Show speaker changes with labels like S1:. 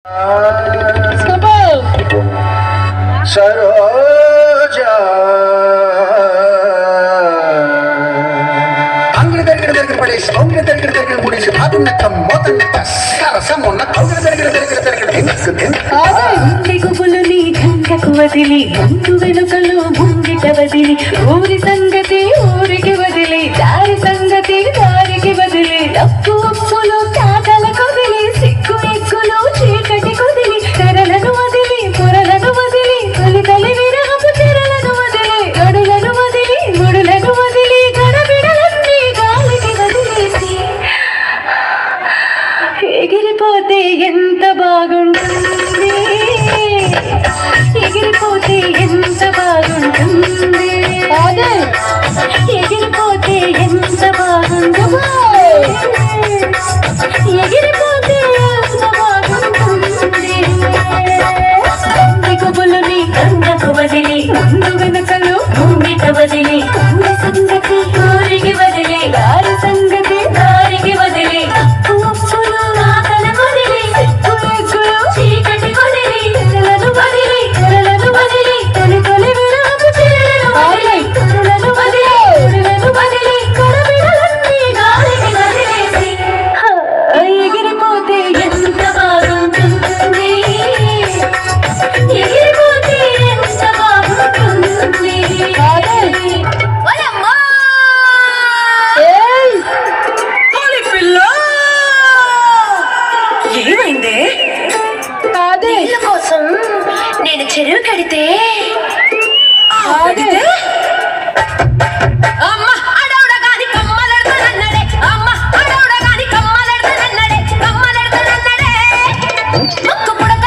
S1: సరోజా అంగిడి దగ్గర దగ్గర పడేసి అంగిడి దగ్గర దగ్గర ముడేసి అదున్నక్క మోతన్నక్క సరసమున్న అంగిడి దగ్గర దగ్గర దగ్గర తినకు తినకు
S2: గుబులు నీ గంగకు వదిలి ముందు వెనుకలు ముంగిట వదిలి ఊరి సంగతి ఊరికి వదిలి దారి సంగతి దారికి వదిలి డప్పు ఉప్పులు కాకల కొదిలి సిగ్గు ఎగ్గులు చీకటి కొదిలి తెరలను వదిలి పొరలను వదిలి తొలి తొలి విరహపు తెరలను వదిలి గడులను వదిలి ముడులను వదిలి గడబిడలన్నీ గాలికి వదిలేసి ఎగిరిపోతే ఎంత బాగుంటుంది ఎగిరిపోతే ఎంత బాగుంటుంది ఎగిరిపోతే ఎంత బాగుంటుంది ఎగిరిపోతే ఎంత బాగుంటుంది దిగుబులు నీ కన్నకు వదిలి ముందు వెనుకలు ముంగిట వదిలి ఊరి సంగతి ఊరికి వదిలి దారి సంగతి దారికి వదిలి ఉప్పు ఉప్పులు ఆకల వదిలి సిగ్గు ఎగ్గులు చీకటి వదిలి తెరలను వదిలి తెరలను వదిలి తొలి తొలి విరాపు తెరలను వదిలి తెరలను వదిలి తెరలను వదిలి కరబిడలన్నీ గాలికి వదిలేసి హా, ఎగిరిపోతే ఎంత బాగుంటుంది ఎగిరిపోతే ఎంత బాగుంటుంది ఓయమ్మా!
S3: తోలి పిల్ల ఏమైంది
S2: నీళ్ళ కోసం నేను చెరువు కడితే
S3: ఆడితే అమ్మ అడవుడగాని కమ్మలెడతానన్నడే అమ్మ అడవుడగాని కమ్మలెడతానన్నడే కమ్మలెడతానన్నడే
S2: ముక్కు పుడక